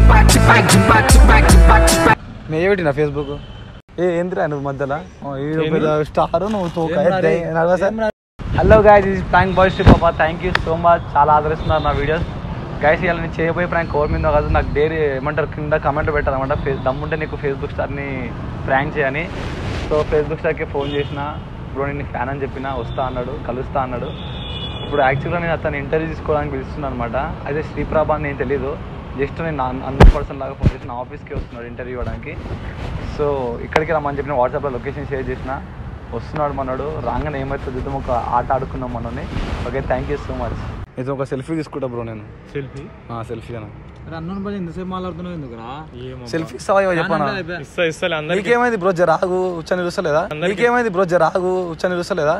నేటి నా ఫేస్బుక్ ఏ ఏంద్రా నువ్వు మధ్యలో స్టార్ నువ్వు తోక హలో గాయస్ ఇది ప్రాంక్ బాయ్స్ పాపా థ్యాంక్ యూ సో మచ్ చాలా ఆదరిస్తున్నారు నా వీడియోస్ గైస్ ఇలా నేను చేయబోయే ప్రాంక్ కోర్ మీద కాదు నాకు డైరీ ఏమంటారు కింద కమెంట్ పెట్టాలన్నమాట ఫేస్ దమ్ముంటే నీకు ఫేస్బుక్ స్టార్ని ప్రాంక్ చేయని సో ఫేస్బుక్ స్టార్కి ఫోన్ చేసిన బ్రో నేను ఫ్యాన్ అని చెప్పిన వస్తా అన్నాడు కలుస్తా అన్నాడు ఇప్పుడు యాక్చువల్గా నేను అతను ఇంటర్వ్యూ తీసుకోవడానికి పిలుస్తున్నాను అనమాట అయితే శ్రీప్రభ అని నేను తెలీదు జస్ట్ నేను అందరి పర్సన్ లాగా ఫోన్ చేసి నా ఆఫీస్కి వస్తున్నాడు ఇంటర్వ్యూ ఇవ్వడానికి సో ఇక్కడికి రమ్మని చెప్పిన వాట్సాప్లో లొకేషన్ షేర్ చేసిన వస్తున్నాడు మనోడు రాగానే ఏమవుతుంది చూద్దాం ఒక ఆట ఆడుకున్నాం మనని okay thank you so much ఇది ఒక సెల్ఫీ తీసుకుంటా బ్రో నేను సెల్ఫీ సెల్ఫీ అన్న అన్నను బట్టి ఎంతసేపు మాట్లాడుతున్నావు ఎందుకురా సెల్ఫీ ఇస్తావా చెప్పాను ఇస్తా ఇస్తా అందరికి నీకేమైంది బ్రో జరాగు ఉచ్చ నిలుస్తలేదా నీకేమైంది బ్రో జరాగు ఉచ్చ నిలుస్తలేదా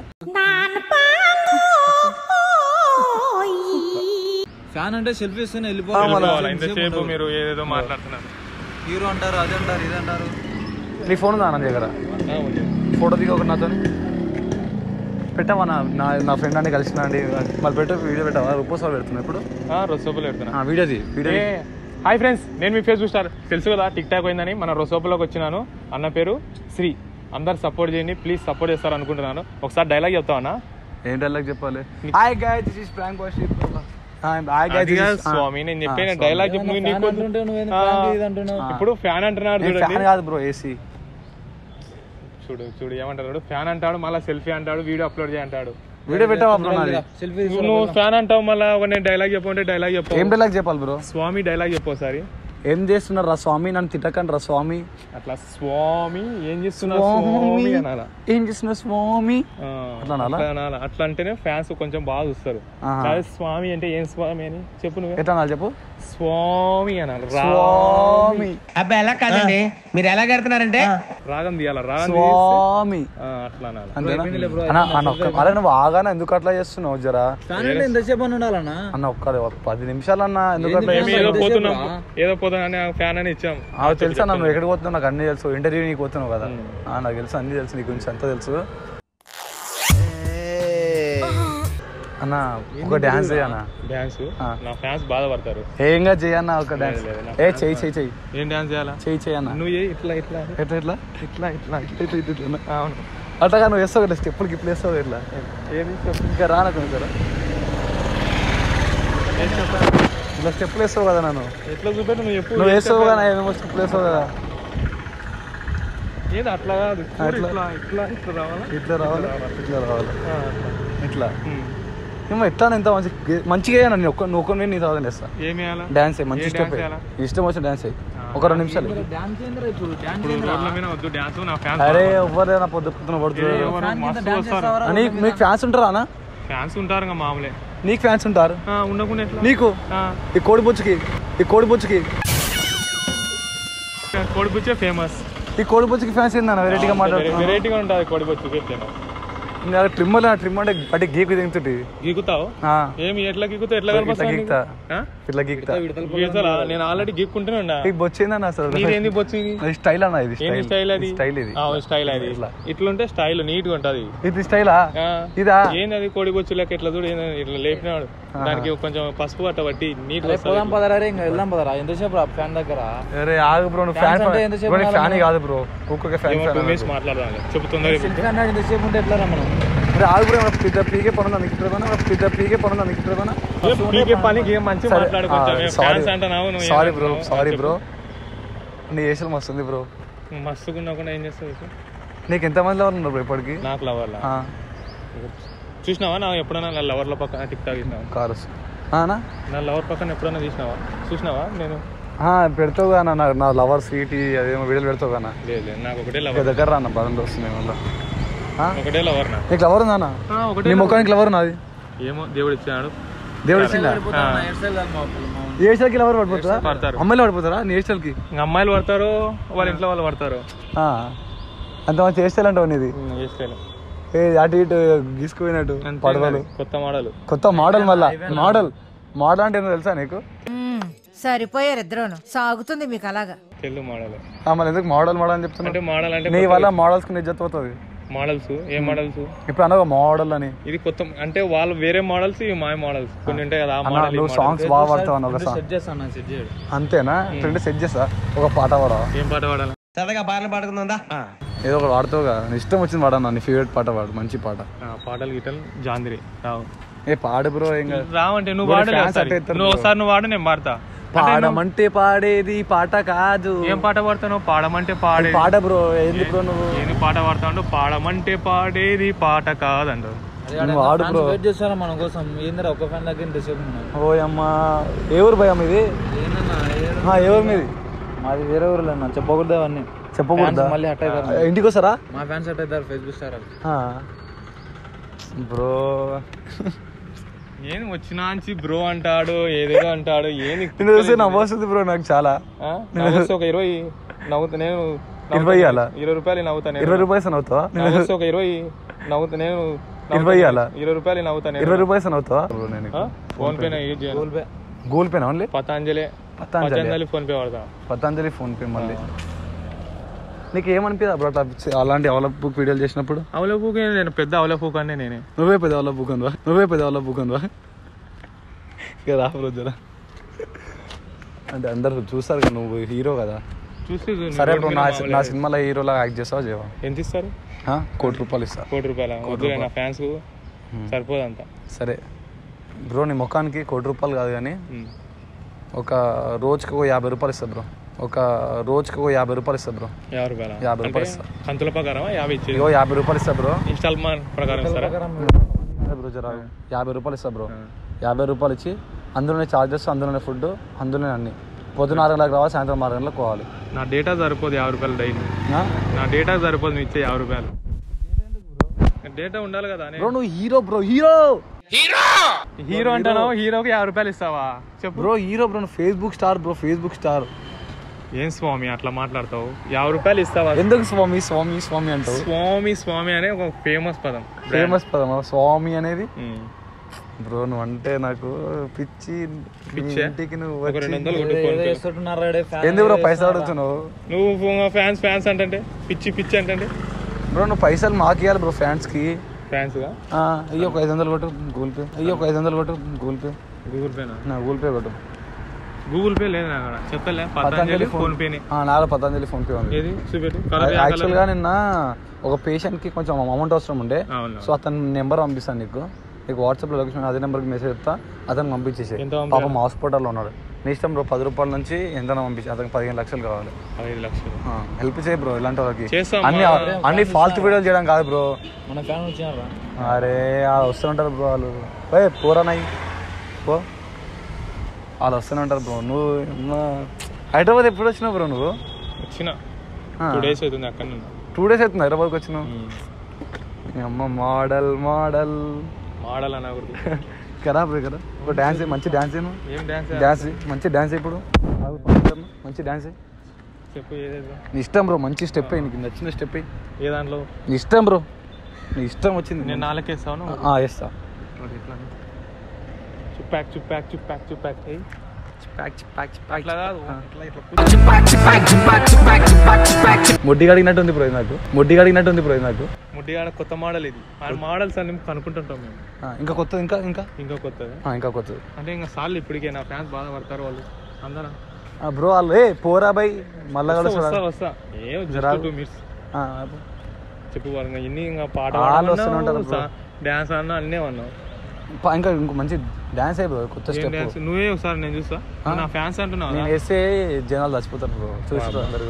ఫ్యాన్ అంటే సెల్ఫీ ఇస్తేనే వెళ్ళిపోవాలి ఇంతసేపు మీరు ఏదేదో మాట్లాడుతున్నారు హీరో అంటారు అది అంటారు ఇది అంటారు నీ ఫోన్ ఉందా నా దగ్గర ఫోటో దిగి ఒకటి నాతో పెట్టావా నా నా నా ఫ్రెండ్ అని కలిసిన అండి మళ్ళీ పెట్టు వీడియో పెట్టావా రూపోస్ వాళ్ళు పెడుతున్నా ఇప్పుడు రొసోపులు పెడుతున్నా ఆ, వీడియోది వీడియో ఏ, హాయ్ ఫ్రెండ్స్ నేను మీ ఫేస్బుక్ స్టార్ తెలుసు కదా టిక్ టాక్ పోయిందని మన రొసోపులోకి వచ్చినాను అన్న పేరు శ్రీ అందరు సపోర్ట్ చేయండి ప్లీజ్ సపోర్ట్ చేస్తారు అనుకుంటున్నాను ఒకసారి డైలాగ్ చెప్తావా ఏం డైలాగ్ చెప్పాలి hi guys this is prank boy hi guys స్వామి నేను చెప్పిన డైలాగ్ చెప్పు నువ్వు నీకు అంటుంటే నువ్వేంది ఆ, prank ఇది అంటున్నావు ఇప్పుడు ఫ్యాన్ అంటున్నాడు నేను చూడండి ఫ్యాన్ కాదు బ్రో ఏసీ చూడు చూడు ఏమంటాడు ఫ్యాన్ అంటాడు మళ్ళీ సెల్ఫీ అంటాడు వీడియో అప్లోడ్ చేయ అంటాడు వీడియో పెట్టావా బ్రో నాది సెల్ఫీ నువ్వు- నువ్వు ఫ్యాన్ అంటావు మళ్ళీ నేను డైలాగ్ చెప్పంటే డైలాగ్ చెప్పు ఏం డైలాగ్ చెప్పాలి బ్రో స్వామి డైలాగ్ చెప్పు ఒకసారి ఏం చేస్తున్నారు రా స్వామి నన్ను తిట్టకండి రా స్వామి అట్లా స్వామి ఏం చేస్తున్నావు స్వామి. స్వామి అనాలా ఏం చేస్తున్నారు స్వామి ఆ, అట్లా అనాలా? అట్లా అనాలా. అట్లా అంటేనే ఫ్యాన్స్ కొంచెం బాగా చూస్తారు ఆహా. అదే స్వామి అంటే ఏం స్వామి అని చెప్పు నువ్వే ఎట్లా అనాలి చెప్పు స్వామి అనాలి రా- స్వామి అబ్బా ఎలా కాదండి మీరు ఎలా కడుతున్నారంటే రాగం తీయాల రాగం తీస్తే, స్వామి ఆ, అట్లా అనాలి అంతేనా అన్న అన్న ఒక్క అరే నువ్వు ఆగానే ఎందుకు అట్లా చేస్తున్నావు జరా ఫ్యాన్ అంటే ఎంతసేపు అని ఉండాలన్నా అన్న ఒక్క ఒక పది నిమిషాలు అన్న ఎందుకు అట్లా మేము ఏదో చేస్తున్నావు? పోతున్నాం ఏదో పోతున్నాం అని ఫ్యాన్ అని ఇచ్చాం ఆ, తెలుసా అన్న నువ్వు ఎక్కడికి పోతున్నావు నాకు అన్ని తెలుసు ఇంటర్వ్యూ నీకు పోతున్నావు కదా ఆ, నాకు తెలుసు అన్ని తెలుసు నీ గురించి అంతా తెలుసు అన్న ఒక డాన్స్ చేయన్న డాన్స్ ఆ. నా ఫ్యాన్స్ బాధపడతారు ఏంగా చేయన్న ఒక డాన్స్ లేదు, లేదు, ఏ చెయ్యి చెయ్యి చెయ్యి ఏం డాన్స్ చేయాలా చెయ్యి చెయ్యన్న నువ్వు ఏ ఇట్లా ఇట్లా అని. ఎట్లా ఎట్లా ఇట్లా ఇట్లా ఇట్లా ఇట్లా ఇట్లా ఇట్లా. అవును అట్లా నువ్వు వేస్తావు కదా స్టెప్పులకి ఇట్లా వేస్తావు ఇట్లా ఏది చెప్పు ఇంకా రానా కొంచెం ఇట్లా స్టెప్పులు వేస్తావు కదా నన్ను ఎట్లా చూపెట్టు నువ్వు ఎప్పుడు నువ్వు వేస్తావు కదా ఏమేమో స్టెప్పులు వేస్తావు కదా ఏది అట్లా కాదు చూడు అట్లా. ఇట్లా ఇట్లా ఇట్లా రావాలా ఇట్లా రావాలి ఇట్లా రావాలి ఆ, అట్లా. ఇట్లా ఉమ్. ఏమో ఎట్లా ఎంత మంచి మంచిగా అయ్యాను నేను ఒక్క నువ్వు ఒక్క నీ తర్వాత వేస్తా ఏం వేయాలా డాన్స్ మంచి ఏ స్టెప్ డాన్స్ చేయాలా? ఇష్టం వచ్చిన డాన్స్ ఒక రెండు నిమిషాలు డాన్స్ ఏంద్రా ఇప్పుడు డాన్స్ ఇప్పుడు రోడ్ల మీద వద్దు డాన్స్ నా ఫ్యాన్స్ అరే ఎవరు నా పొద్దు పొద్దున పడుతున్నారు ఎవరు మస్తు వస్తారు నీకు మీకు ఫ్యాన్స్ ఉంటారా అన్న ఫ్యాన్స్ ఉంటారు ఇంకా మామూలే నీకు ఫ్యాన్స్ ఉంటారు ఆ, ఉండకుండా ఎట్లా నీకు ఆ, ఈ కోడి బుచ్చుకి ఈ కోడి బుచ్చుకి కోడిపుచ్చే ఫేమస్ ఈ కోడి బుచ్చుకి ఫ్యాన్స్ ఏందన్న వెరైటీగా మాట్లాడుతున్నా వెరైటీగా ఉంటుంది కోడిపుచ్చు చెప్తాను ట్రిమ్మర్ ట్రిమ్ అంటే బట్టి గీకు దిగుతుంది గీకుతావు ఏమి ఎట్లా గీకుతావు ఎట్లా ఇట్లా కనిపిస్తావు గీక్తా ఆ? ఇట్లా గీక్తా గీకుతారా? నేను ఆల్రెడీ గీక్కుంటూనే ఉన్నా నీకు బొచ్చిందన్న అసలు నీదేంది బొచ్చింది ఇది స్టైల్ అన్న ఇది ఏంది స్టైల్ అది స్టైల్ ఇది ఆ, స్టైల్ అది ఇట్లా. ఇట్లుంటే స్టైల్ నీట్ గా ఉంటది ఇది స్టైలా ఆ, ఇదా ఏంది అది కోడి బొచ్చు లెక్క ఇట్లా చూడు ఏంది ఇట్లా లేపినాడు దానికి కొంచెం పసుపు కట్ట బట్టి నీట్ గా పోదాం పదరా రే ఇంకా వెళ్దాం పదరా ఎంతసేపు రా ఫ్యాన్ దగ్గర అరే ఆగు బ్రో నువ్వు ఫ్యాన్ Fans అంటే ఎంతసేపు బ్రో ఉండాలి ఫ్యాన్ కాదు బ్రో ఊరికే ఫ్యాన్ ఏమో టూ మినిట్స్ మాట్లాడాలి చెబుతుందా సెల్ఫీ అన్నాడు ఎంతసేపు ఉంటే ఎట్లా రా మనం అరే ఆగు బ్రో పెద్ద పీకే పనుందా నీకు ఇప్పుడు పెద్ద పీకే పనుందా నీకు ఇప్పుడు పీకే పనికి ఏం మంచి మాట్లాడు కొంచెం ఫ్యాన్స్ అంటున్నావు నువ్వు సారీ ఏం బ్రో అంటున్నావు? సారీ చెప్పు. బ్రో నీ ఏసలు మస్తుంది బ్రో నువ్వు మస్తుగా ఉండకుండా ఏం చేస్తావు చెప్పు? నీకు ఎంతమంది లవర్ ఉన్నారు బ్రో ఇప్పటికి నాకు లవర్లా ఆ, చూసినావా నా ఎప్పుడైనా నా లవర్ల పక్కన టిక్ టాక్ చూసినావా కారు ఆనా నా లవర్ పక్కన ఎప్పుడైనా చూసినావా చూసినావా నేను ఆ, పెడతావు కానీ నా నా లవర్ స్వీట్ అదేమో వీడియోలు పెడతావు కానీ లేదు లేదు నాకు ఒకటే ఇక లవర్ దగ్గర రా అన్న పదంలో వస్తున్నాయి మళ్ళీ ఒకటే లవర్ నా నీకు లవర్ ఉందా అన్న ఆ, ఒకటే నీ ముఖానికి లవర్ ఉన్నది ఏమో దేవుడు ఇచ్చాడు దేవుడు ఇచ్చిందా హెయిర్ స్టైల్ కాదు మా మా ఏ స్టైల్కి లవర్ పడిపోతుందా పడతారు అమ్మాయిలు పడిపోతారా నీ ఏ స్టైల్కి ఇంకా అమ్మాయిలు పడతారు వాళ్ళ ఇంట్లో వాళ్ళు పడతారు ఆ, అంత మంచి ఏ స్టైల్ అంటావు నీది ఏ స్టైల్ ఏ అటు ఇటు గీసుకుపోయినట్టు పడవలు కొత్త మోడల్ కొత్త మోడల్ మళ్ళా మోడల్ మోడల్ అంటే ఏందో తెలుసా నీకు మ్మ్. సరిపోయారు ఇద్దరును సాగుతుంది మీకు అలాగా తెల్లు మోడల్ ఆ, మళ్ళీ ఎందుకు మోడల్ మోడల్ అని చెప్తున్నా అంటే మోడల్ అంటే నీ వల్ల మోడల్స్ కి నిజత పోతుంది మోడల్స్ ఏ మోడల్స్ ఇప్పుడు అన్న మోడల్ అని ఇది కొత్త అంటే వాళ్ళు వేరే మోడల్స్ ఇవి మా మోడల్స్ కొన్ని ఉంటాయి కదా ఆ అన్న మోడల్ నువ్వు సాంగ్స్ బాగా పాడతావు అన్న ఒక సాంగ్ సెట్ చేస్తాను సెట్ చేయడు అంతేనా ట్రెండ్ సెట్ చేస్తా ఒక పాట పాడవా ఏం పాట పాడాలి సరదాగా పాటలు పాడుకుందా ఏదో ఒకటి పాడుతావుగా నీ ఇష్టం వచ్చింది పాడన్నా నీ ఫేవరెట్ పాట పాడు మంచి పాట ఆ, పాటలు గిటలు జాందిరి రావు ఏ పాడు బ్రో ఏం కాదు రావంటే నువ్వు మరి పాడలే fans ఒకసారి. అట్టే ఎత్తారు నువ్వు bro. ఒకసారి నువ్వు పాడు నేను పాడతా పాడమంటే పాడేది పాట కాదు ఏం పాట పాడతావు పాడమంటే పాడే పాట బ్రో ఏంది బ్రో నువ్వు ఏది పాట పాడతావు పాడమంటే పాడేది పాట కాదంటావు నువ్వు ఆడు బ్రో వెయిట్ చేస్తారా మన కోసం ఏందిరా ఒక ఫ్యాన్ దగ్గర ఇంతసేపు ఉన్నావు ఓ అమ్మా ఏ ఊరు భయం ఇది ఏందన్నా ఏ- ఆ, ఏ ఊరు మీది మాది వేరే ఊర్లో అన్న చెప్పకూడదు అవన్నీ చెప్పకూడదా Fans మళ్ళీ హట్ అవుతారు ఇంటికి వస్తారా మా ఫ్యాన్స్ హట్ అవుతారు ఫేస్బుక్ స్టార్ బ్రో ఏం వచ్చినాంచి బ్రో అంటాడు ఏదేదో అంటాడు ఏంది నేను చూస్తే నవ్వొస్తుంది బ్రో నాకు చాలా ఆ? నవ్వొస్తే ఒక ఇరవై నవ్వుతా నేను నవ్వుతా. ఇరవై ఇయ్యాలా? ఇరవై రూపాయలు నవ్వుతా నేను ఇరవై రూపాయలు నవ్వుతావా నవ్వొస్తే ఒక ఇరవై నవ్వుతా నేను నవ్వుతా. ఇరవై ఇయ్యాలా? ఇరవై రూపాయలు నవ్వుతా నేను ఇరవై రూపాయలు నవ్వుతావా బ్రో నేను ఆ? ఫోన్ పే యూజ్ చేయాలి గూగుల్ పే గూగుల్ పేనా only Patanjali Patanjali Patanjali PhonePe వాడతా పతంజలి ఫోన్ పే మళ్ళీ నీకు ఏమనిపించదు బ్రో అట్లా అలాంటి అవలప్ బుక్ వీడియోలు చేసినప్పుడు అవలపూక నేను పెద్ద అవలపూక అంటే నేనే నువ్వే పెద్ద అవలప్ బుక్ ఉందా నువ్వే పెద్ద అవలప్ బుక్ ఉందా ఇక రా బ్రో జరా అంటే అందరు చూస్తారు కదా నువ్వు హీరో కదా చూసి సరే బ్రో నా నా సినిమాలో హీరోలా యాక్ట్ చేస్తావా చేయవా ఎంత ఇస్తారు ఆ? కోటి రూపాయలు ఇస్తా కోటి రూపాయల వద్దులే నా ఫ్యాన్స్ సరిపోదంత సరే బ్రో నీ ముఖానికి కోటి రూపాయలు కాదు కానీ ఉమ్. ఒక రోజుకి ఒక యాభై రూపాయలు ఇస్తా బ్రో ఒక రోజుకి ఒక యాభై రూపాయలు ఇస్తా బ్రో యాభై రూపాయల యాభై రూపాయలు ఇస్తా కంతుల ప్రకారం యాభై ఇచ్చేది ఇగో యాభై రూపాయలు ఇస్తా బ్రో ఇన్స్టాల్మెంట్ ప్రకారం ఇస్తారా అదే బ్రో జరా యాభై రూపాయలు ఇస్తా బ్రో యాభై రూపాయలు ఇచ్చి అందులోనే చార్జెస్ అందులోనే ఫుడ్ అందులోనే అన్ని పొద్దున ఆరు గంటలకు రావాలి సాయంత్రం ఆరు గంటలకు పోవాలి నా డేటా సరిపోదు యాభై రూపాయలు డైలీ ఆ? నా డేటా సరిపోదు నువ్వు ఇచ్చే యాభై రూపాయలు డేటా ఉండాలి కదా బ్రో నువ్వు హీరో బ్రో హీరో హీరో అంటావు హీరోకి యాభై రూపాయలు ఇస్తావా చెప్పు బ్రో హీరో బ్రో నువ్వు Facebook star bro Facebook star ఏం స్వామి అట్లా మాట్లాడతావు యాభై రూపాయలు ఇస్తావా ఎందుకు స్వామి స్వామి స్వామి అంటావు స్వామి స్వామి అనే ఒక ఫేమస్ పదం ఫేమస్ పదం స్వామి అనేది ఉమ్. బ్రో నువ్వు అంటే నాకు పిచ్చి నీ పిచ్చా? ఇంటికి నువ్వు ఒక రెండు వచ్చి వందలు కొట్టు ఫోన్ పే. వేస్తున్నారా ఎందుకు బ్రో పైసలు అడుగుతున్నావు నువ్వు ఫ్యాన్స్ ఫ్యాన్స్ అంటే పిచ్చి పిచ్చి అంటే బ్రో నువ్వు పైసలు మాకు ఇవ్వాలి బ్రో ఫ్యాన్స్ కి ఫ్యాన్స్ గా ఆ, అయ్యో ఒక ఐదు వందలు కొట్టు గూగుల్ పే అయ్యో ఒక ఐదు వందలు కొట్టు గూగుల్ పే గూగుల్ పేనా నా గూగుల్ పే కొట్టు గూగుల్ పే లేదు నా కాడ చెప్పలే పతంజలి ఫోన్ పేని ఆ, నాలో పతంజలి ఫోన్ పే ఉంది ఏది చూపెట్టు కలర్ యాక్చువల్ గా నిన్న ఒక పేషెంట్ కి కొంచెం అమౌంట్ అవసరం ఉండే అవును సో అతని నెంబర్ పంపిస్తాను నీకు నీకు వాట్సాప్ లో లొకేషన్ అదే నెంబర్కి మెసేజ్ చెప్తా అతను పంపించేసి ఎంత పంపాలి? పాపం హాస్పిటల్లో ఉన్నాడు నీ ఇష్టం బ్రో పది రూపాయల నుంచి ఎంత పంపించి అతనికి పదిహేను లక్షలు కావాలి ఐదు లక్షలు హెల్ప్ చేయి బ్రో ఇలాంటి వాళ్ళకి చేస్తాం అన్ని అన్ని ఫాల్తు వీడియోలు చేయడం కాదు బ్రో మన ఫ్యాన్ వచ్చినారా అరే వాళ్ళు వస్తుంటారు బ్రో వాళ్ళు పోయి పోరానాయి పో వాళ్ళు వస్తూనే ఉంటారు బ్రో నువ్వు మా- హైదరాబాద్ ఎప్పుడు వచ్చినావు బ్రో నువ్వు వచ్చిన టూ డేస్ అవుతుంది అక్కడ నుండి టూ డేస్ అవుతుంది హైదరాబాద్కి వచ్చినావు మీ అమ్మ మోడల్ మోడల్ మోడల్ అనకూడదు కదా బ్రో కదా ఒక డ్యాన్స్ మంచి డ్యాన్స్ ఏను ఏం డాన్స్ డ్యాన్స్ మంచి డ్యాన్స్ ఇప్పుడు ఆగు, పంపిస్తాను. మంచి డ్యాన్స్ చెప్పు ఏదేదో నీ ఇష్టం బ్రో మంచి స్టెప్ అయ్యి నీకు నచ్చిన స్టెప్ అయ్యి ఏ దాంట్లో నీ ఇష్టం బ్రో నీ ఇష్టం వచ్చింది నేను నాలుగేస్తాను ఆ, వేస్తా ఇట్లా చుప్పాక్ చుప్పాక్ చుప్పాక్ చుప్పాక్ ఏయ్. అట్లా కాదు ఇట్లా ఇట్లా ముడ్డి కడిగినట్టుంది బ్రో ఇది నాకు ముడ్డి కడిగినట్టుంది బ్రో ఇది నాకు ముడ్డిగాడ కొత్త మోడల్ ఇది ఆ మోడల్స్ అన్ని కనుక్కుంటుంటాం మేము ఆ, ఇంకా కొత్తది ఇంకా ఇంకా ఇంకా కొత్తది ఆ, ఇంకా కొత్తది అంటే ఇంకా సార్లు ఇప్పటికే నా ఫ్యాన్స్ బాధపడతారు వాళ్ళు అందరం ఆ, బ్రో వాళ్ళు ఏ పోరా బై మళ్ళా కూడా వస్తా వస్తా ఏం జస్ట్ టూ మినిట్స్ చెప్పు వాళ్ళు ఇంకా ఇన్ని ఇంకా పాట వాళ్ళు వస్తూనే ఉంటారు bro. డ్యాన్స్ అన్నా అన్నీ అన్నావు ఇంకా ఇంకో మంచి డ్యాన్స్ అయ్యి బ్రో కొత్త ఏం స్టెప్ డ్యాన్స్ నువ్వే ఒకసారి నేను చూస్తా నువ్వు నా ఫ్యాన్స్ అంటున్నావు నేను వేస్తే జనాలు చచ్చిపోతారు బ్రో చూస్తారు అందరు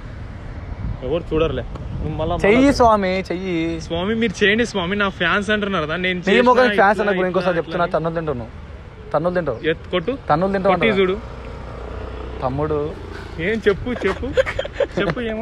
ఎవరు చూడరులే నువ్వు మళ్ళా చెయ్యి స్వామి చెయ్యి స్వామి మీరు చేయండి స్వామి నా ఫ్యాన్స్ అంటున్నారు కదా నేను నీ చేసినా మొక్కకి ఫ్యాన్స్ ఇట్లా, అన్న ఇంకోసారి ఇట్లా, చెప్తున్నా ఇట్లా తన్నులు తింటావు నువ్వు తన్నులు తింటావు ఎత్ కొట్టు తన్నులు తింటావు కొట్టి అంటావా? చూడు తమ్ముడు ఏం చెప్పు చెప్పు చెప్పు ఏమో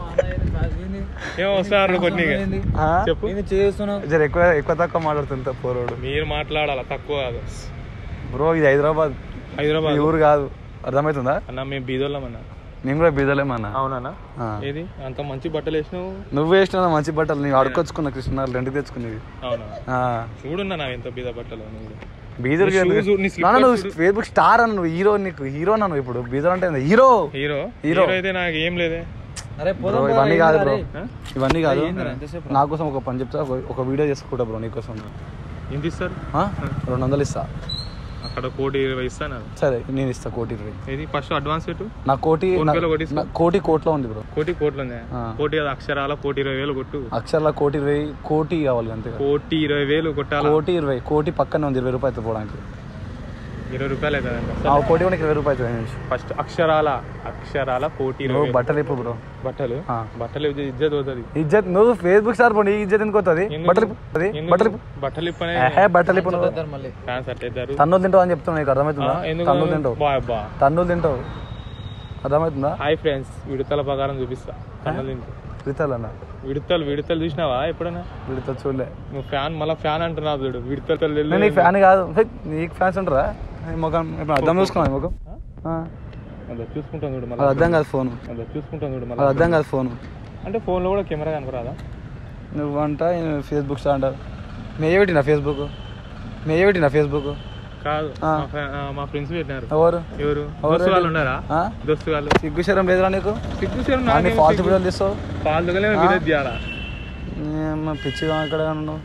ఏమో వస్తారు కొన్ని ఆ? చెప్పు ఏంది చేస్తున్నావు జర ఎక్కువ ఎక్కువ తక్కువ మాట్లాడుతుంటా పోరోడు మీరు మాట్లాడాల తక్కువ కాదు బ్రో ఇది హైదరాబాద్ హైదరాబాద్ ఈ ఊరు కాదు అర్థమవుతుందా అన్న మేము బీదోళ్ళం అన్న నేను కూడా బీదలేమన్నా అవునా ఆ. ఏది అంత మంచి బట్టలు వేసినావు నువ్వు వేసిన మంచి బట్టలు నీవు అడుకొచ్చుకున్నా కృష్ణ రెండుకి తెచ్చుకునేవి అవునా ఆ. చూడున్నా నా ఎంత బీద బట్టలు నువ్వు బీదర్కి నీ ఎందుకు? shoes, నీ నాన్న, నువ్వు slippers ఫేస్బుక్ స్టార్ అన్న నువ్వు హీరో నీకు హీరో అన్న నువ్వు ఇప్పుడు బీదర్ అంటే ఏంది? Hero hero hero. హీరో అయితే నాకు ఏం లేదే అరే బ్రో పోదాం ఇవన్నీ కాదు బ్రో ఇవన్నీ కాదు ఏందిరా, ఎంతసేపు రా? నా కోసం ఒక పని చెప్తా ఒక- ఒక వీడియో చేసుకుంటా బ్రో నీకోసం ఎంత ఇస్తారు ఆ? రెండు వందలు ఇస్తా అక్కడ కోటి ఇరవై ఇస్తాను సరే నేను ఇస్తా కోటి ఇరవై ఇది ఫస్ట్ అడ్వాన్స్ పెట్టు నా కోటి ఫోన్ నా- పేలో కొట్టిస్తా. నా కోటి కోట్లో ఉంది బ్రో కోటి కోట్లు ఉన్నాయి ఆ. కోటి కాదు అక్షరాల కోటి ఇరవై వేలు కొట్టు అక్షరాల కోటి ఇరవై కోటి కావాలి అంతే కదా. కోటి ఇరవై వేలు కొట్టాలా కోటి ఇరవై కోటి పక్కనే ఉంది ఇరవై రూపాయలు పోవడానికి ఇరవై రూపాయలు అవుతుందంట ఆ కోటి కూడా ఇరవై రూపాయలు అవుతుంది. ఫస్ట్ అక్షరాల అక్షరాల కోటి ఇరవై నువ్వు వేలు. బట్టలు ఇప్పు బ్రో బట్టలు ఆ. బట్టలు ఇజ్జ- ఇజ్జత్ పోతుంది ఇజ్జత్ నువ్వు ఫేస్బుక్ స్టార్ పోనీ ఇజ్జత్ ఎందుకు వస్తుంది బట్టలు ఇప్పు. అది బట్టలు ఇప్పు. బట్టలు ఇప్పనే ఏహే, బట్టలు ఇప్పు నువ్వు ఇద్దరు మళ్ళీ ఫ్యాన్స్ అట్టేద్దారు తన్నులు తింటావు అని చెప్తున్నా నీకు అర్థమవుతుందా ఎందుకు తన్నులు తింటావు బా అబ్బా తన్నులు తింటావు అర్థమవుతుందా హాయ్ ఫ్రెండ్స్ విడతల ప్రకారం చూపిస్తా కన్నులు తింటూ. విడతలన్న విడతలు విడతలు చూసినావా ఎప్పుడైనా విడత చూడలే నువ్వు ఫ్యాన్ మళ్ళీ ఫ్యాన్ అంటున్నావు చూడు విడతలు నేను నీకు ఫ్యాన్ కాదు హే, నీకు ఫ్యాన్స్ ఉంటారా నీ ముఖం ఇప్పుడు అర్థం చూసుకున్నాను ముఖం ఆ. అలా చూసుకుంటాం చూడు అది మళ్ళీ అర్థం కాదు ఫోన్ అలా చూసుకుంటాం చూడు అది మళ్ళీ అర్థం కాదు ఫోన్ అంటే ఫోన్లో కూడా కెమెరా కనపరాదా నువ్వు అంట ఫేస్బుక్ స్టార్ అంటారు మే పెట్టినా ఫేస్బుక్ మే పెట్టినా ఫేస్బుక్ కాదు ఆ. మా ఫ్రె- ఆ, మా ఫ్రెండ్స్ పెట్టినారు ఎవరు ఎవరు ఎవరు దోస్తు వాళ్ళు ఉన్నారా ఆ? దోస్తు వాళ్ళు సిగ్గు శరం లేదురా నీకు సిగ్గు సేరు అన్ని నాకేం ఫాల్తు సిగ్గు? వీడియోలు తీస్తావు ఫాల్తుగానే ఆ? విడత్ చేయాలా ఏమ్మా పిచ్చిగా అక్కడ ఉన్నావు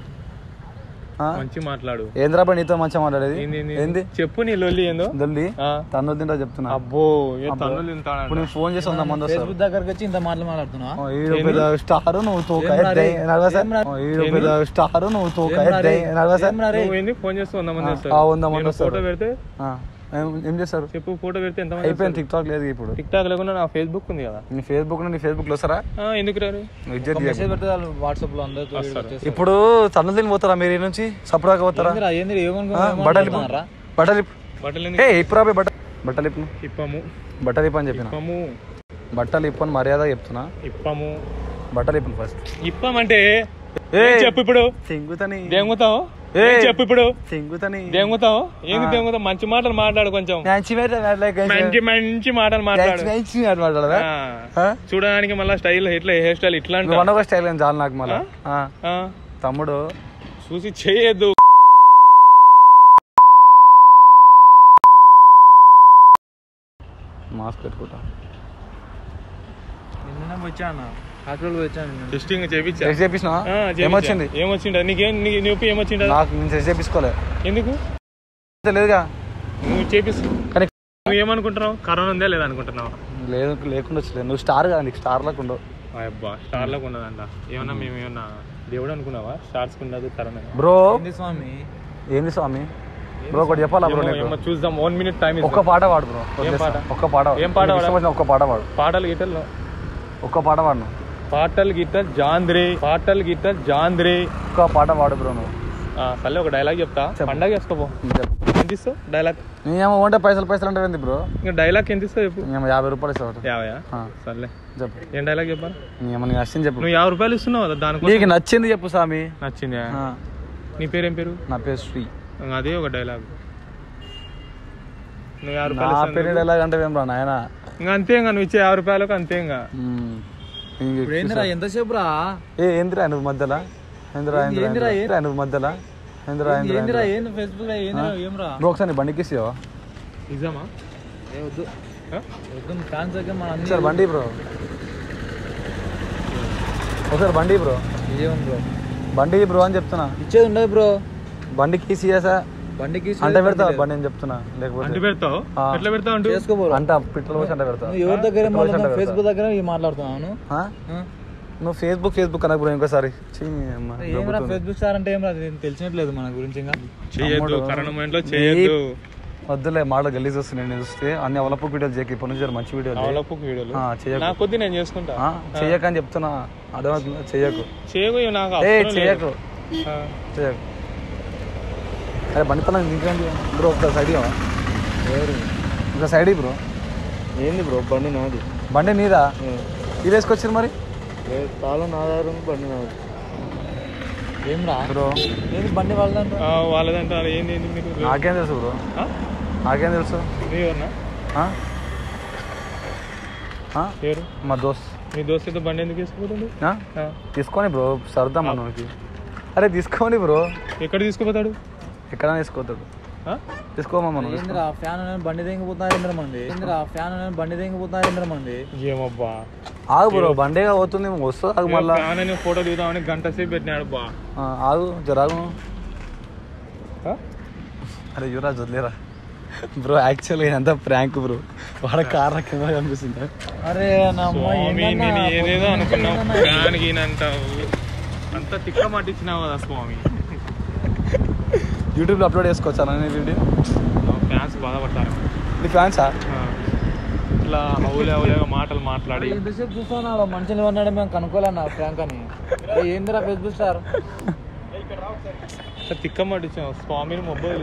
ఆ? మంచి మాట్లాడు ఏంద్రా బా నీతో మంచిగా మాట్లాడేది ఏంది, ఏంది? ఏంది చెప్పు నీ లొల్లి ఏందో దొల్లి ఆ. తన్నులు తింటా చెప్తున్నా అబ్బో ఏ తన్నులు తింటాడంట. ఇప్పుడు నేను ఫోన్ చేసి వంద మంది వస్తారు ఫేస్బుక్ దగ్గరకు వచ్చి ఇంత మాటలు మాట్లాడుతున్నావా ఓ, ఈడు పెద్ద స్టార్ నువ్వు తోక ఏం రా రే? ఎత్తే, నడవా సార్? ఏం రా? ఓ, ఈడు పెద్ద స్టార్ నువ్వు తోక ఏం రా ఎత్తే, రే? నడవా సార్? ఏం రా రే? నువ్వు ఏంది ఫోన్ చేస్తే వంద మంది ఆ, వస్తారు ఆ, వంద మంది నేను వస్తారు. ఫోటో పెడితే ఆ, ఏం- ఏం చేస్తారు చెప్పు ఫోటో పెడితే ఎంత మంది అయిపోయింది టిక్ టాక్ లేదు ఇప్పుడు టిక్ టాక్ లేకుండా నా ఫేస్బుక్ ఉంది కదా నీ ఫేస్బుక్ నీ ఫేస్బుక్ లో వస్తారా ఆ, ఎందుకు రారు నువ్వు ఇజ్జత్ మెసేజ్ చేయకు. పెడితే వాళ్ళు వాట్సాప్ లో అందరితో వస్తారు. వచ్చేస్తారు. ఇప్పుడు తన్నులు తిని పోతారా మీరు ఈ నుంచి సపడాగా పోతారా ఏందిరా, ఏందిరా, ఆ, ఏమనుకున్నావు? బట్టలు ఇప్పు. ఏమనుకుంటున్నారా? బట్టలు ఇప్పు. బట్టలు ఏ ఎందుకు ఇప్పుడు రాబోయే బట్ట బట్టలు ఇప్పు ఇప్పము బట్టలు ఇప్పు అని చెప్పిన ఇప్పము బట్టలు ఇప్పు అని మర్యాద చెప్తున్నా ఇప్పము బట్టలు ఇప్పు ఫస్ట్ ఇప్పమంటే ఏ ఏం చెప్పు ఇప్పుడు తెంగుతని దెంగుతావు ఏ. ఏం చెప్పు ఇప్పుడు తెంగుతని దెంగుతావు ఏంది దెంగుతావు మంచి మాటలు మాట్లాడు కొంచెం మంచి మంచి మంచి మాటలు మాట్లాడు మాట్లాడదా ఆ. చూడడానికి మళ్ళీ స్టైల్ ఇట్లా హెయిర్ స్టైల్ ఇట్లా అంట నువ్వు అన్న స్టైల్ అని చాలు నాకు మళ్ళా ఆ, ఆ, తమ్ముడు చూసి చేయొద్దు మాస్క్ పెట్టుకుంటా నిన్ననే వచ్చాను హాస్పిటల్ వచ్చాను నిన్న. టెస్టింగ్ చేపించా టెస్ట్ చేపించినా ఆ, చేపించా. ఏమొచ్చింది ఏమొచ్చిందా నీకేం నీ నొప్పి ఏమొచ్చిందా నాకు నేను టెస్ట్ చేపించుకోలే ఎందుకు లేదుగా నువ్వు చేపిస్తు కానీ నువ్వు ఏమనుకుంటున్నావు కరోనా ఉందా లేదా అనుకుంటున్నావు లేదు లేకుండా వచ్చలేదు నువ్వు స్టార్ కదా నీకు స్టార్ లకు ఉండవు అబ్బా స్టార్లకు ఉన్నదంట ఏమన్నా మేము ఏమన్నా దేవుడు అనుకున్నావా స్టార్స్ ఉండదు కరోనా బ్రో ఏంది స్వామి ఏంది స్వామి బ్రో ఒకటి చెప్పాలా బ్రో ఏమో- నీకు ఏమో చూద్దాం వన్ మినిట్ టైం ఒక్క పాట పాడు బ్రో ఏం పాట? ఒక్క పాట ఏం పాట నీకు ఇష్టం వచ్చిన ఒక్క పాట పాడు పాటలు గిట్టలు ఒక్క పాట పాడు నువ్వు పాటలు గిట్టలు జాంద్రే పాటలు గిట్టలు జాంద్రే ఒక్క పాట పాడు బ్రో నువ్వు ఆ, సర్లే ఒక డైలాగ్ చెప్తా పండగ చేసుకోపో చెప్పు. ఎంత ఇస్తావు డైలాగ్ నీ ఏమో ఉంటే పైసలు పైసలు అంటే ఏంది బ్రో ఇంకా డైలాగ్ ఎంత ఇస్తావు చెప్పు నీ ఏమో యాభై రూపాయలు ఇస్తావు యాభయా ఆ. సర్లే చెప్పు ఏం డైలాగ్ చెప్పాలి నీ ఏమో నీకు నచ్చింది చెప్పు నువ్వు యాభై రూపాయలు ఇస్తున్నావు కదా దానికోసం నీకు నచ్చింది చెప్పు స్వామి నచ్చిందా ఆ, నీ పేరేం పేరు నా పేరు శ్రీ ఇంకా అదే ఒక డైలాగ్ నువ్వు యాభై నా రూపాయలు పేరు ఇస్తాను ఎలాగ అంటే ఏం రా నాయన ఇంకా అంతే ఇంకా నువ్వు ఇచ్చే యాభై రూపాయలకు అంతే ఇంకా ఇప్పుడు ఏందిరా ఎంతసేపు రా ఏ ఏందిరా నువ్వు మధ్యలో ఏందిరా ఏందిరా ఏందిరా, ఏందిరా నువ్వు మధ్యలో ఏందిరా ఏందిరా ఏందిరా ఏంది ఫేస్బుక్ లో ఏందిరా ఏం రా బ్రో ఒకసారి నీ బండికి ఇస్తావా నిజమా ఏ వద్దు ఆ? వద్దు ఫ్యాన్స్ దగ్గర మన అన్ని ఒకసారి బండి బ్రో ఒకసారి బండి బ్రో ఏం బ్రో బండి బ్రో అని చెప్తున్నా ఇచ్చేది ఉండదు బ్రో బండికి సీఎసా బండికి అంటే పెడతా బండి అని చెప్తున్నా లేకపోతే అంటు పెడతావు ఆ. ఎట్లా పెడతావు అంటు చేసుకో బ్రో అంట పిట్టలు పోసి అంట పెడతా నువ్వు ఎవరి దగ్గర పెట్రోల్ సెంటర్ మాట్లాడుతున్నావు ఫేస్బుక్ దగ్గర ఈ మాట్లాడుతున్నాను ఆ? నువ్వు ఫేస్బుక్ ఫేస్బుక్ అనకు బ్రో ఇంకోసారి ఛీ, అమ్మ, ఏం రా దొబ్బుతుంది. ఫేస్బుక్ స్టార్ అంటే ఏం రా అది తెలిసినట్లేదు మన గురించి ఇంకా చేయొద్దు కరోనా మైండ్లో చేయొద్దు వద్దులే మాట గలీజ్ వస్తున్నాయి నేను చూస్తే అన్ని అవలపు వీడియోలు చేయక ఇప్పటి నుంచి జర మంచి వీడియోలు చేయి. అవలపు వీడియోలు ఆ, చేయకు నా కొద్ది నేను చేసుకుంటా ఆ, చెయ్యకని చెప్తున్నా అర్థమవుతుందా చెయ్యకు చేయకు ఇవి నాకు ఏ అవసరం లేదు. చెయ్యకు ఆ. చెయ్యకు అరే బండి తన ఇంకేంటి బ్రో ఒక సైడ్ ఇవ్వవా? ఒక సైడ్ బ్రో ఏంది బ్రో బండి నాది బండి నీదా ఇది వేసుకొచ్చారు మరి తాళం నా దగ్గర ఉంది బండి నాది ఏం రా బ్రో ఏంది బండి వాళ్ళదంట ఆ, వాళ్ళదంటే వాళ్ళు ఏంది ఏంది మీరు నాకేం తెలుసు బ్రో ఆ? నాకేం తెలుసు నీ ఎవరన్నా ఆ? ఆ? ఎవరు మా దోస్త్ నీ దోస్తుతో బండి ఎందుకు వేసుకుపోతుంది ఆ? తీసుకొని బ్రో సరదా మనకి అరే తీసుకోని బ్రో ఎక్కడ తీసుకుపోతాడు ఎక్కడ తీసుకోతాడు ఆ? తీసుకోమా మనం ఏందిరా ఫ్యాన్ అనేది బండి తెంగిపోతున్నారు ఇంద్ర మంది ఏందిరా ఫ్యాన్ అనేది బండి తెంగిపోతున్నారు ఇంద్ర మంది ఏమబ్బా ఆగు బ్రో బండేగా పోతుంది వస్తుంది ఆగు మళ్ళా ఫ్యాన్ అని ఫోటో దిగుదామని గంట సేపు పెట్టినాడు బా ఆ, ఆగు జరాగు ఆ? అరే యువరాజ్ వదిలేరా బ్రో యాక్చువల్గా ఇదంతా ప్రాంక్ బ్రో వాడ కార్ కెమెరా కనిపిస్తుంది అరే నా అమ్మ స్వామి ఏందన్నా? నేను ఏదేదో అనుకున్నావు పొద్దున్నే ఫ్యాన్ గీనంటావు అంత తిక్క మట్టించినావు కదా స్వామి యూట్యూబ్లో అప్లోడ్ చేసుకోవచ్చా నేను వీడియో ఫ్యాన్స్ బాధపడతారు ఇది ఫ్యాన్సా ఆ. ఇట్లా అవులే అవులేగా మాటలు మాట్లాడి ఎంతసేపు చూస్తాను మనుషులు ఉన్నాడు మేము కనుక్కోలేనా ఫ్రాంక్ అని ఏ, ఏందిరా ఫేస్బుక్ స్టార్ అంత తిక్క మట్టించావు స్వామిని మొబ్బలు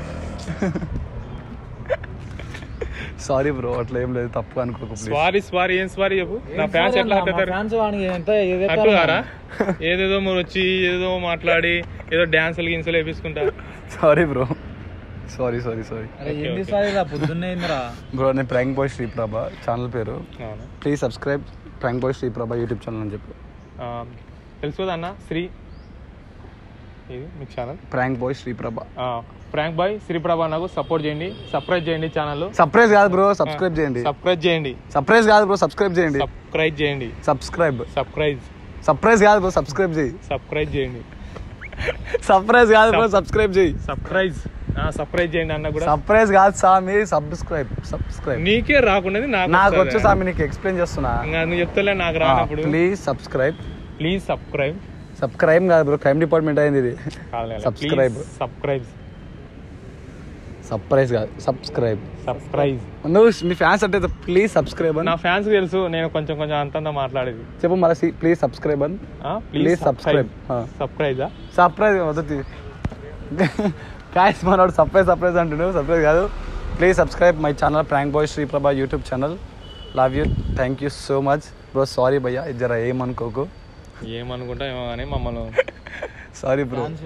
సారీ బ్రో అట్లా ఏం లేదు తప్పు అనుకోకు please. స్వారీ స్వారీ ఏం స్వారీ చెప్పు నా ఫ్యాన్స్ ఎట్లా హత్తారు ఫ్యాన్స్ వాడికి ఎంత అట్టు కారా ఏదేదో మీరు వచ్చి ఏదేదో మాట్లాడి ఏదో డాన్సులు గిన్సులు వేపించుకుంటా sorry bro sorry sorry sorry అరే ఏంది సార్ ఇలా పొద్దున్నే ఏందిరా బ్రో నేను ప్రాంక్ బాయ్ శ్రీప్రభ ఛానల్ పేరు అవును please subscribe prank boy Sriprabha YouTube channel అని చెప్పి ఆ, తెలుసు కదా అన్న శ్రీ ఇది మీ channel prank boy Sriprabha prank boy Sriprabha నాకు సపోర్ట్ చేయండి సబ్స్క్రైబ్ చేయండి ఛానల్ సర్ప్రైజ్ కాదు బ్రో సబ్స్క్రైబ్ చేయండి సబ్స్క్రైబ్ చేయండి సర్ప్రైజ్ కాదు బ్రో సబ్స్క్రైబ్ చేయండి సబ్స్క్రైబ్ చేయండి సబ్స్క్రైబ్ సబ్స్క్రైబ్ సర్ప్రైజ్ కాదు బ్రో సబ్స్క్రైబ్ చేయి సబ్స్క్రైబ్ చేయండి సర్ప్రైజ్ కాదు బ్రో సబ్స్క్రైబ్ చేయి సబ్స్క్రైబ్ సబ్స్క్రైబ్ చేయండి అన్న కూడా సర్ప్రైజ్ కాదు సామి సబ్స్క్రైబ్ సబ్స్క్రైబ్ నీకే రాకున్నది నాకు నాకు వచ్చు వస్తది. సామి నీకు ఎక్స్ప్లెయిన్ చేస్తున్నా ఇంకా నువ్వు చెప్తలే నాకు రానప్పుడు please subscribe please subscribe subscribe కాదు బ్రో క్రైమ్ డిపార్ట్మెంట్ అయింది ఇది Subscribe. సబ్స్క్రైబ్ సర్ప్రైజ్ కాదు సబ్స్క్రైబ్ సబ్స్క్రైబ్ నువ్వు మీ ఫ్యాన్స్ అంటే ప్లీజ్ సబ్స్క్రైబ్ నా అని ఫ్యాన్స్ తెలుసు నేను కొంచెం కొంచెం అంతంత మాట్లాడేది చెప్పు మళ్ళీ ప్లీజ్ సబ్స్క్రైబ్ అని please Please subscribe subscribe. Subscribe surprise వద్దు కాయస్ మనోడు సర్ప్రైజ్ సర్ప్రైజ్ అంటుండు సర్ప్రైజ్ కాదు please subscribe my channel prank boy Sriprabha YouTube channel love you thank you so much bro sorry భయ్యా ఇది జర ఏమనుకోకు ఏమనుకుంటా ఏమో కానీ మమ్మల్ని సారీ బ్రో